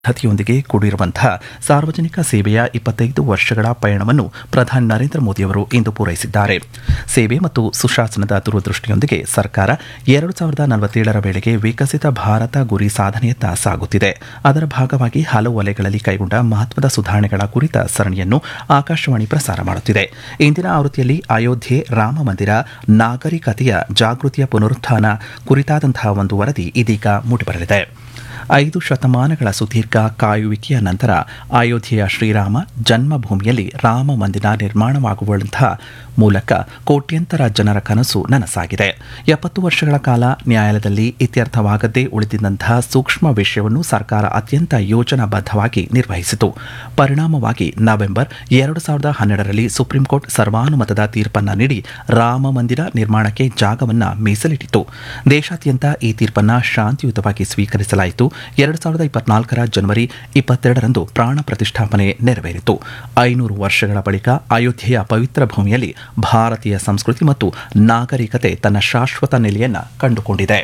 ಪದ್ಧತಿಯೊಂದಿಗೆ ಕೂಡಿರುವಂತಹ ಸಾರ್ವಜನಿಕ ಸೇವೆಯ ಇಪ್ಪತ್ತೈದು ವರ್ಷಗಳ ಪಯಣವನ್ನು ಪ್ರಧಾನಿ ನರೇಂದ್ರ ಮೋದಿಯವರು ಇಂದು ಪೂರೈಸಿದ್ದಾರೆ ಸೇವೆ ಮತ್ತು ಸುಶಾಸನದ ದೂರದೃಷ್ಟಿಯೊಂದಿಗೆ ಸರ್ಕಾರ ಎರಡು ಸಾವಿರದ ನಲವತ್ತೇಳರ ವೇಳೆಗೆ ವಿಕಸಿತ ಭಾರತ ಗುರಿ ಸಾಧನೆಯತ್ತ ಸಾಗುತ್ತಿದೆ ಅದರ ಭಾಗವಾಗಿ ಹಲವು ವಲಯಗಳಲ್ಲಿ ಕೈಗೊಂಡ ಮಹತ್ವದ ಸುಧಾರಣೆಗಳ ಕುರಿತ ಸರಣಿಯನ್ನು ಆಕಾಶವಾಣಿ ಪ್ರಸಾರ ಮಾಡುತ್ತಿದೆ ಇಂದಿನ ಆವೃತ್ತಿಯಲ್ಲಿ ಅಯೋಧ್ಯೆ ರಾಮ ಮಂದಿರ ನಾಗರಿಕತೆಯ ಜಾಗೃತಿಯ ಪುನರುತ್ಥಾನ ಕುರಿತಾದಂತಹ ಒಂದು ವರದಿ ಇದೀಗ ಮೂಡಿಬರಲಿದೆ ಐದು ಶತಮಾನಗಳ ಸುದೀರ್ಘ ಕಾಯುವಿಕೆಯ ನಂತರ ಅಯೋಧ್ಯೆಯ ಶ್ರೀರಾಮ ಜನ್ಮಭೂಮಿಯಲ್ಲಿ ರಾಮ ಮಂದಿರ ನಿರ್ಮಾಣವಾಗುವಂತಹ ಮೂಲಕ ಕೋಟ್ಯಂತರ ಜನರ ಕನಸು ನನಸಾಗಿದೆ ಎಪ್ಪತ್ತು ವರ್ಷಗಳ ಕಾಲ ನ್ಯಾಯಾಲಯದಲ್ಲಿ ಇತ್ಯರ್ಥವಾಗದೇ ಉಳಿದಿದ್ದಂತಹ ಸೂಕ್ಷ್ಮ ವಿಷಯವನ್ನು ಸರ್ಕಾರ ಅತ್ಯಂತ ಯೋಜನಾಬದ್ಧವಾಗಿ ನಿರ್ವಹಿಸಿತು ಪರಿಣಾಮವಾಗಿ ನವೆಂಬರ್ ಎರಡು ಸಾವಿರದ ಹನ್ನೆರಡರಲ್ಲಿ ಸುಪ್ರೀಂ ಕೋರ್ಟ್ ಸರ್ವಾನುಮತದ ತೀರ್ಪನ್ನ ನೀಡಿ ರಾಮ ಮಂದಿರ ನಿರ್ಮಾಣಕ್ಕೆ ಜಾಗವನ್ನ ಮೀಸಲಿಟ್ಟಿತು ದೇಶಾದ್ಯಂತ ಈ ತೀರ್ಪನ್ನ ಶಾಂತಿಯುತವಾಗಿ ಸ್ವೀಕರಿಸಲಾಯಿತು ಎರಡು ಸಾವಿರದ ಇಪ್ಪತ್ನಾಲ್ಕರ ಜನವರಿ ಇಪ್ಪತ್ತೆರಡರಂದು ಪ್ರಾಣ ಪ್ರತಿಷ್ಠಾಪನೆ ನೆರವೇರಿತು ಐನೂರು ವರ್ಷಗಳ ಬಳಿಕ ಅಯೋಧ್ಯೆಯ ಪವಿತ್ರ ಭೂಮಿಯಲ್ಲಿ ಭಾರತೀಯ ಸಂಸ್ಕೃತಿ ಮತ್ತು ನಾಗರಿಕತೆ ತನ್ನ ಶಾಶ್ವತ ನೆಲೆಯನ್ನ ಕಂಡುಕೊಂಡಿದೆ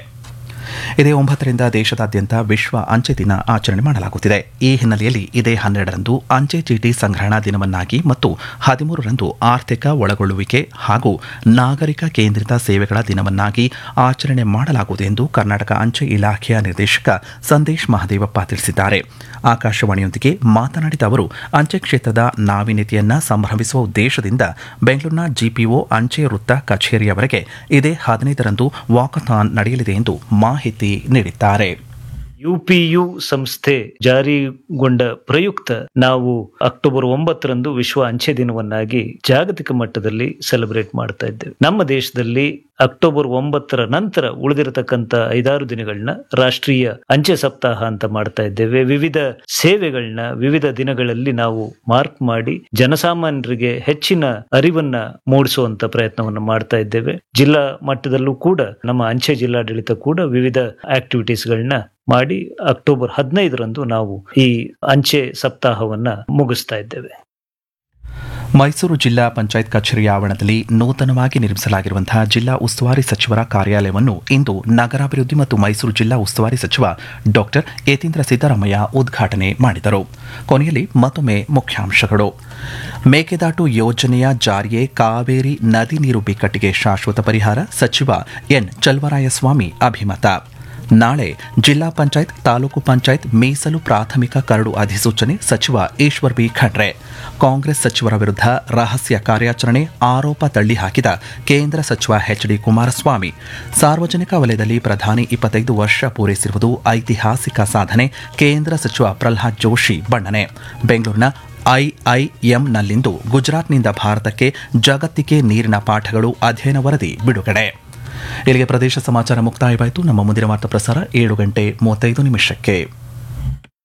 ಇದೇ ಒಂಬತ್ತರಿಂದ ದೇಶದಾದ್ಯಂತ ವಿಶ್ವ ಅಂಚೆ ದಿನ ಆಚರಣೆ ಮಾಡಲಾಗುತ್ತಿದೆ ಈ ಹಿನ್ನೆಲೆಯಲ್ಲಿ ಇದೇ ಹನ್ನೆರಡರಂದು ಅಂಚೆ ಚೀಟಿ ಸಂಗ್ರಹಣಾ ದಿನವನ್ನಾಗಿ ಮತ್ತು ಹದಿಮೂರರಂದು ಆರ್ಥಿಕ ಒಳಗೊಳ್ಳುವಿಕೆ ಹಾಗೂ ನಾಗರಿಕ ಕೇಂದ್ರಿತ ಸೇವೆಗಳ ದಿನವನ್ನಾಗಿ ಆಚರಣೆ ಮಾಡಲಾಗುವುದು ಎಂದು ಕರ್ನಾಟಕ ಅಂಚೆ ಇಲಾಖೆಯ ನಿರ್ದೇಶಕ ಸಂದೇಶ್ ಮಹದೇವಪ್ಪ ತಿಳಿಸಿದ್ದಾರೆ ಆಕಾಶವಾಣಿಯೊಂದಿಗೆ ಮಾತನಾಡಿದ ಅವರು ಅಂಚೆ ಕ್ಷೇತ್ರದ ನಾವೀನ್ಯತೆಯನ್ನ ಸಂಭ್ರಮಿಸುವ ಉದ್ದೇಶದಿಂದ ಬೆಂಗಳೂರಿನ ಜಿಪಿಒ ಅಂಚೆ ವೃತ್ತ ಕಚೇರಿಯವರೆಗೆ ಇದೇ ಹದಿನೈದರಂದು ವಾಕಥಾನ್ ನಡೆಯಲಿದೆ ಎಂದು ಮಾಹಿತಿ ನೀಡಿದ್ದಾರೆ ಯುಪಿಯು ಸಂಸ್ಥೆ ಜಾರಿಗೊಂಡ ಪ್ರಯುಕ್ತ ನಾವು ಅಕ್ಟೋಬರ್ ಒಂಬತ್ತರಂದು ವಿಶ್ವ ಅಂಚೆ ದಿನವನ್ನಾಗಿ ಜಾಗತಿಕ ಮಟ್ಟದಲ್ಲಿ ಸೆಲೆಬ್ರೇಟ್ ಮಾಡ್ತಾ ಇದ್ದೇವೆ ನಮ್ಮ ದೇಶದಲ್ಲಿ ಅಕ್ಟೋಬರ್ ಒಂಬತ್ತರ ನಂತರ ಉಳಿದಿರತಕ್ಕಂತ ಐದಾರು ದಿನಗಳನ್ನ ರಾಷ್ಟ್ರೀಯ ಅಂಚೆ ಸಪ್ತಾಹ ಅಂತ ಮಾಡ್ತಾ ಇದ್ದೇವೆ ವಿವಿಧ ಸೇವೆಗಳನ್ನ ವಿವಿಧ ದಿನಗಳಲ್ಲಿ ನಾವು ಮಾರ್ಕ್ ಮಾಡಿ ಜನಸಾಮಾನ್ಯರಿಗೆ ಹೆಚ್ಚಿನ ಅರಿವನ್ನ ಮೂಡಿಸುವಂತ ಪ್ರಯತ್ನವನ್ನು ಮಾಡ್ತಾ ಇದ್ದೇವೆ ಜಿಲ್ಲಾ ಮಟ್ಟದಲ್ಲೂ ಕೂಡ ನಮ್ಮ ಅಂಚೆ ಜಿಲ್ಲಾಡಳಿತ ಕೂಡ ವಿವಿಧ ಆಕ್ಟಿವಿಟೀಸ್ಗಳನ್ನ ಮಾಡಿ ಅಕ್ಟೋಬರ್ ಹದಿನೈದರಂದು ನಾವು ಈ ಅಂಚೆ ಸಪ್ತಾಹವನ್ನ ಮುಗಿಸ್ತಾ ಇದ್ದೇವೆ ಮೈಸೂರು ಜಿಲ್ಲಾ ಪಂಚಾಯತ್ ಕಚೇರಿಯ ಆವರಣದಲ್ಲಿ ನೂತನವಾಗಿ ನಿರ್ಮಿಸಲಾಗಿರುವಂತಹ ಜಿಲ್ಲಾ ಉಸ್ತುವಾರಿ ಸಚಿವರ ಕಾರ್ಯಾಲಯವನ್ನು ಇಂದು ನಗರಾಭಿವೃದ್ಧಿ ಮತ್ತು ಮೈಸೂರು ಜಿಲ್ಲಾ ಉಸ್ತುವಾರಿ ಸಚಿವ ಡಾಕ್ಟರ್ ಯತೀಂದ್ರ ಸಿದ್ದರಾಮಯ್ಯ ಉದ್ಘಾಟನೆ ಮಾಡಿದರು ಕೊನೆಯಲ್ಲಿ ಮತ್ತೊಮ್ಮೆ ಮುಖ್ಯಾಂಶಗಳು ಮೇಕೆದಾಟು ಯೋಜನೆಯ ಜಾರಿಯೇ ಕಾವೇರಿ ನದಿ ನೀರು ಬಿಕ್ಕಟ್ಟಿಗೆ ಶಾಶ್ವತ ಪರಿಹಾರ ಸಚಿವ ಎನ್ ಚಲವರಾಯಸ್ವಾಮಿ ಅಭಿಮತ ನಾಳೆ ಜಿಲ್ಲಾ ಪಂಚಾಯತ್ ತಾಲೂಕು ಪಂಚಾಯತ್ ಮೀಸಲು ಪ್ರಾಥಮಿಕ ಕರಡು ಅಧಿಸೂಚನೆ ಸಚಿವ ಈಶ್ವರ್ ಬಿ ಖಂಡ್ರೆ ಕಾಂಗ್ರೆಸ್ ಸಚಿವರ ವಿರುದ್ಧ ರಹಸ್ಯ ಕಾರ್ಯಾಚರಣೆ ಆರೋಪ ತಳ್ಳಿ ಹಾಕಿದ ಕೇಂದ್ರ ಸಚಿವ ಎಚ್ ಡಿ ಕುಮಾರಸ್ವಾಮಿ ಸಾರ್ವಜನಿಕ ವಲಯದಲ್ಲಿ ಪ್ರಧಾನಿ ಇಪ್ಪತ್ತೈದು ವರ್ಷ ಪೂರೈಸಿರುವುದು ಐತಿಹಾಸಿಕ ಸಾಧನೆ ಕೇಂದ್ರ ಸಚಿವ ಪ್ರಲ್ಹಾದ್ ಜೋಶಿ ಬಣ್ಣನೆ ಬೆಂಗಳೂರಿನ ಐಐಎಂನಲ್ಲಿಂದು ಗುಜರಾತ್ನಿಂದ ಭಾರತಕ್ಕೆ ಜಗತ್ತಿಗೆ ನೀರಿನ ಪಾಠಗಳು ಅಧ್ಯಯನ ವರದಿ ಬಿಡುಗಡೆ ಇಲ್ಲಿಗೆ ಪ್ರದೇಶ ಸಮಾಚಾರ ಮುಕ್ತಾಯವಾಯಿತು ನಮ್ಮ ಮುಂದಿನ ವಾರ್ತಾ ಪ್ರಸಾರ ಏಳು ಗಂಟೆ ಮೂವತ್ತೈದು ನಿಮಿಷಕ್ಕೆ